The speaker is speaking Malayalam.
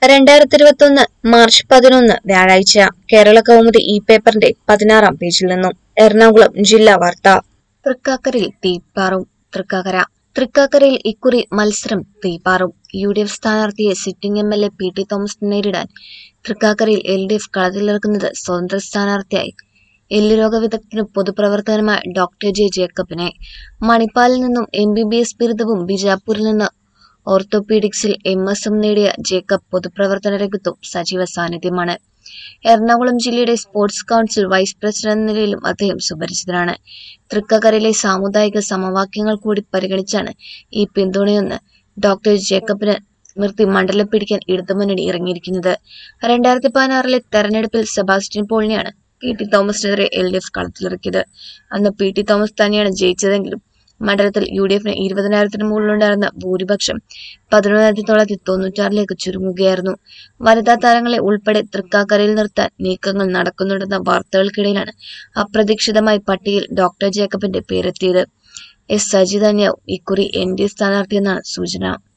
രണ്ടായിരത്തി ഇരുപത്തി ഒന്ന് മാർച്ച് പതിനൊന്ന് വ്യാഴാഴ്ച കേരള കൗമുദി ഇ പേപ്പറിന്റെ പതിനാറാം പേജിൽ നിന്നും എറണാകുളം ജില്ലാ വാർത്ത തൃക്കാക്കരയിൽ തീപ്പാറും തൃക്കാക്കര തൃക്കാക്കരയിൽ ഇക്കുറി മത്സരം തീപ്പാറും യു ഡി എഫ് സ്ഥാനാർത്ഥിയെ sitting M L A P T Thomas നേരിടാൻ തൃക്കാക്കരയിൽ എൽ ഡി എഫ് കളത്തിലിറക്കുന്നത് സ്വതന്ത്ര സ്ഥാനാർത്ഥിയായി എല്ലുരോഗ വിദഗ്ധനും പൊതുപ്രവർത്തകനുമായ ഡോക്ടർ ജെ ജേക്കബിനെ മണിപ്പാലിൽ നിന്നും എം ബി ബി എസ് ബിരുദവും ബിജാപൂരിൽ നിന്ന് ഓർത്തോപീഡിക്സിൽ എം എസ് എം നേടിയ ജേക്കബ് പൊതുപ്രവർത്തന രംഗത്തും സജീവ സാന്നിധ്യമാണ് എറണാകുളം ജില്ലയുടെ സ്പോർട്സ് കൗൺസിൽ വൈസ് പ്രസിഡന്റ് എന്ന നിലയിലും അദ്ദേഹം സുപരിചിതനാണ് തൃക്കക്കരയിലെ സാമുദായിക സമവാക്യങ്ങൾ കൂടി പരിഗണിച്ചാണ് ഈ പിന്തുണയെന്ന് ഡോക്ടർ ജേക്കബിന് നിർത്തി മണ്ഡലം പിടിക്കാൻ ഇടതുമുന്നണി ഇറങ്ങിയിരിക്കുന്നത് രണ്ടായിരത്തി പതിനാറിലെ തെരഞ്ഞെടുപ്പിൽ സെബാസ്റ്റ്യൻ പോളിനെയാണ് പി ടി തോമസിനെതിരെ എൽ ഡി എഫ് കളത്തിലിറക്കിയത് അന്ന് പി ടി തോമസ് തന്നെയാണ് ജയിച്ചതെങ്കിലും മണ്ഡലത്തിൽ യു ഡി എഫിന് ഇരുപതിനായിരത്തിന് മുകളിലുണ്ടായിരുന്ന ഭൂരിപക്ഷം പതിനൊന്നായിരത്തി തൊള്ളായിരത്തി തൊണ്ണൂറ്റാറിലേക്ക് ചുരുങ്ങുകയായിരുന്നു വനിതാ താരങ്ങളെ ഉൾപ്പെടെ തൃക്കാക്കരയിൽ നിർത്താൻ നീക്കങ്ങൾ നടക്കുന്നുണ്ടെന്ന വാർത്തകൾക്കിടയിലാണ് അപ്രതീക്ഷിതമായി പട്ടികയിൽ ഡോക്ടർ ജേക്കബിന്റെ പേരെത്തിയത് എസ് സജി തന്നെയാവും ഇക്കുറി എൻ ഡി എ സ്ഥാനാർത്ഥിയെന്നാണ് സൂചന